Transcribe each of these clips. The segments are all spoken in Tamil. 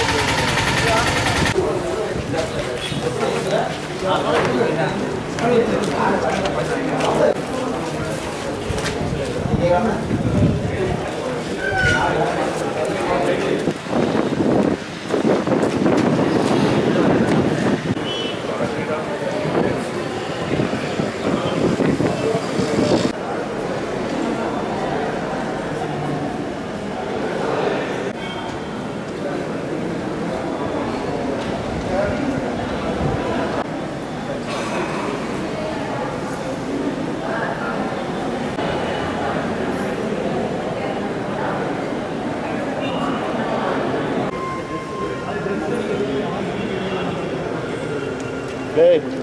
Great.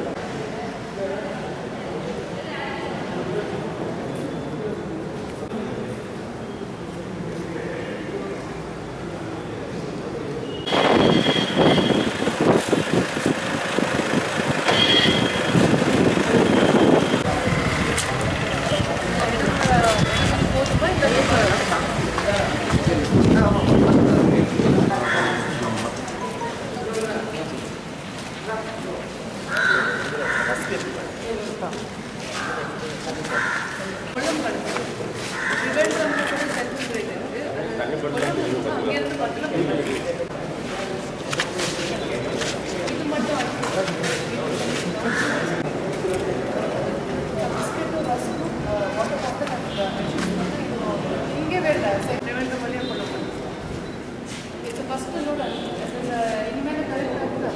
இங்கே வேണ്ട சரி ட்ரிவெண்ட்ரம் வழியாக கொண்டு போகணும் இது ஃபஸ்ட்டு லோடு இனிமேல் கரெக்டாக கூட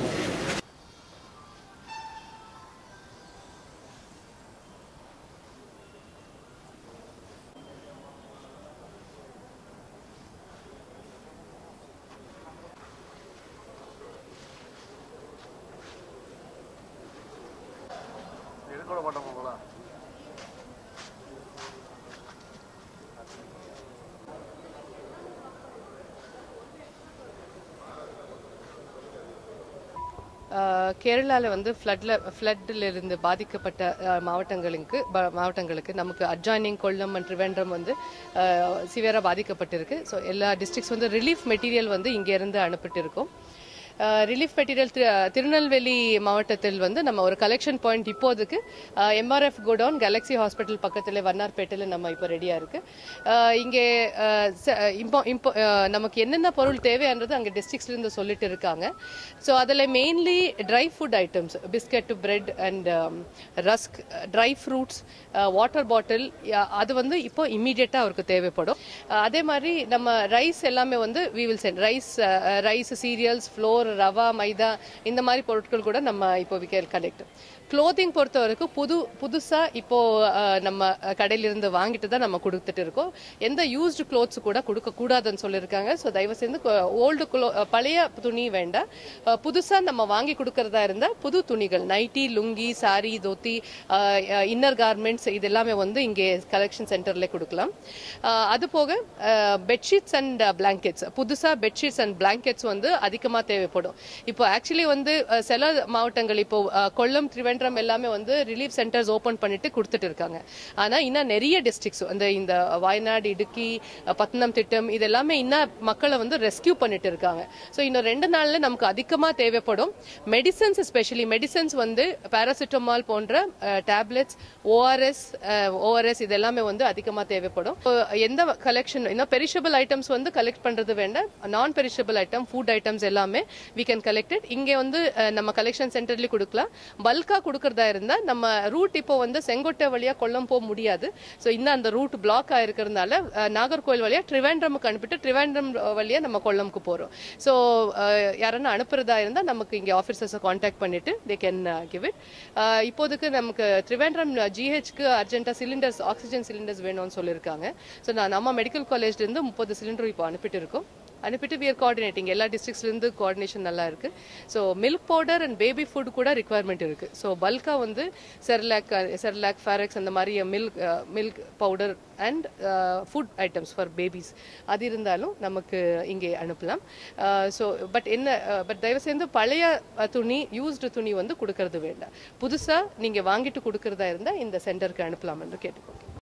எடுக்க மாட்டோம் போகலாம் கேரளாவில் வந்து ஃப்ளட்டில் ஃப்ளட்டில் இருந்து பாதிக்கப்பட்ட அஹ், மாவட்டங்களுக்கு ப- மாவட்டங்களுக்கு நமக்கு அட்ஜாயினிங் கொல்லம் அண்ட் ட்ரிவேண்ட்ரம் வந்து சிவியராக பாதிக்கப்பட்டிருக்கு ஸோ எல்லா டிஸ்ட்ரிக்ஸ் வந்து ரிலீஃப் மெட்டீரியல் வந்து இங்கேருந்து அனுப்பிட்டிருக்கோம் ரிலீஃப் மெட்டீரியல் திருநெல்வேலி மாவட்டத்தில் வந்து நம்ம ஒரு கலெக்ஷன் பாயிண்ட் இப்போதுக்கு எம்ஆர்எஃப் கோடவுன் கேலக்ஸி ஹாஸ்பிட்டல் பக்கத்தில் வண்ணார்பேட்டையில் நம்ம இப்போ ரெடியாக இருக்குது இங்கே அஹ், ச- இப்போ இப்போ அஹ், நமக்கு என்னென்ன பொருள் தேவையானது அங்கே டிஸ்ட்ரிக்ஸ்லேருந்து சொல்லிட்டு இருக்காங்க ஸோ அதில் mainly dry food items biscuit bread and rusk dry fruits water bottle அது வந்து இப்போ இம்மீடியட்டாக அவருக்கு தேவைப்படும் அஹ், அதே மாதிரி நம்ம ரைஸ் எல்லாமே வந்து we will send rice rice cereals flour ரவா மைதா இந்த மாதிரி பொருட்கள் கூட நம்ம இப்போ வி கேன் கலெக்ட் க்ளோத்திங் பொறுத்த வரைக்கும் புது புதுசாக இப்போ அஹ், நம்ம கடையிலிருந்து வாங்கிட்டு தான் நம்ம கொடுத்துட்டு இருக்கோம் எந்த யூஸ்டு க்ளோத்ஸ் கூட கொடுக்க கூடாதுன்னு சொல்லியிருக்காங்க ஸோ தயவு செய்து ஓல்டு க்ளோ பழைய துணி வேண்டாம் அஹ், புதுசா நம்ம வாங்கி கொடுக்கறதா இருந்தா புது துணிகள் nightie lungi sari dhoti inner garments இது எல்லாமே வந்து இங்கே கலெக்ஷன் சென்டர்ல கொடுக்கலாம் அஹ், அது போக பெட்ஷீட்ஸ் அண்ட் பிளாங்கெட்ஸ் புதுசா பெட்ஷீட்ஸ் அண்ட் பிளாங்கெட்ஸ் வந்து அதிகமா தேவைப்படும் இப்போ ஆக்சுவலி வந்து அஹ், சில மாவட்டங்கள் இப்போ அஹ், கொல்லம் த்ரிவேண்ட்ரம் எல்லாமே வந்து ரிலீஃப் சென்டர்ஸ் ஓபன் பண்ணிட்டு கொடுத்துட்டு இருக்காங்க ஆனா இன்னும் நிறைய டிஸ்ட்ரிக்ஸ் அந்த இந்த வயநாடு இடுக்கி அஹ், பத்னம் திட்டம் இது எல்லாமே இன்னும் மக்களை வந்து ரெஸ்கியூ பண்ணிட்டு இருக்காங்க ஸோ இன்னும் ரெண்டு நாள்ல நமக்கு அதிகமா தேவைப்படும் மெடிசன்ஸ் எஸ்பெஷலி மெடிசன்ஸ் வந்து பாராசிட்டமால் போன்ற டேப்லெட்ஸ் ஓஆர்எஸ் ஓஆர்எஸ் இது எல்லாமே வந்து அதிகமா தேவைப்படும் இப்போ எந்த கலெக்ஷன் இன்னும் பெரிஷபிள் ஐட்டம்ஸ் வந்து கலெக்ட் பண்றது வேண்டாம் நான் பெரிஷபிள் ஐட்டம் ஃபுட் ஐட்டம்ஸ் எல்லாமே வி கேன் கலெக்டட் இங்கே வந்து அஹ், நம்ம கலெக்ஷன் சென்டர்லேயே கொடுக்கலாம் பல்கா கொடுக்கறதா இருந்தா நம்ம ரூட் இப்போ வந்து செங்கோட்டை வழியா கொல்லம் போக முடியாது ஸோ இன்னும் அந்த ரூட் பிளாக் ஆயிருக்கிறதுனால அஹ், நாகர்கோவில் வழியா ட்ரிவேண்ட்ரமுக்கு அனுப்பிட்டு ட்ரிவேண்ட்ரம் வழியா நம்ம கொல்லம்க்கு போறோம் ஸோ யாரன்னா அனுப்புறதா இருந்தா நமக்கு இங்கே ஆஃபீஸர்ஸை காண்டாக்ட் பண்ணிட்டு தே கேன் கிவ் இட் இப்போதைக்கு நமக்கு ட்ரிவேண்ட்ரம் ஜிஹெச்க்கு அர்ஜென்ட்டாக சிலிண்டர்ஸ் ஆக்சிஜன் சிலிண்டர்ஸ் வேணும்னு சொல்லியிருக்காங்க ஸோ நான் நம்ம மெடிக்கல் காலேஜ்லேருந்து முப்பது சிலிண்டர் இப்போ அனுப்பிட்டு இருக்கோம் அனுப்பிட்டு வியர் கோஆர்டினேட்டிங் எல்லா டிஸ்ட்ரிக்ஸ்லேருந்து கோஆர்டினேஷன் நல்லா இருக்கு so milk powder and baby food கூட ரிக்குவயர்மெண்ட் இருக்கு ஸோ பல்கா வந்து செர்லாக் செர்லாக் ஃபேரெக்ஸ் அந்த மாதிரி milk milk powder and food items for babies அது இருந்தாலும் நமக்கு இங்கே அனுப்பலாம் ஸோ பட் என்ன பட் தயவு செய்து பழைய அஹ், துணி யூஸ்டு துணி வந்து கொடுக்கறது வேண்டாம் புதுசாக நீங்கள் வாங்கிட்டு கொடுக்கறதா இருந்தால் இந்த சென்டருக்கு அனுப்பலாம் என்று கேட்டுக்கோங்க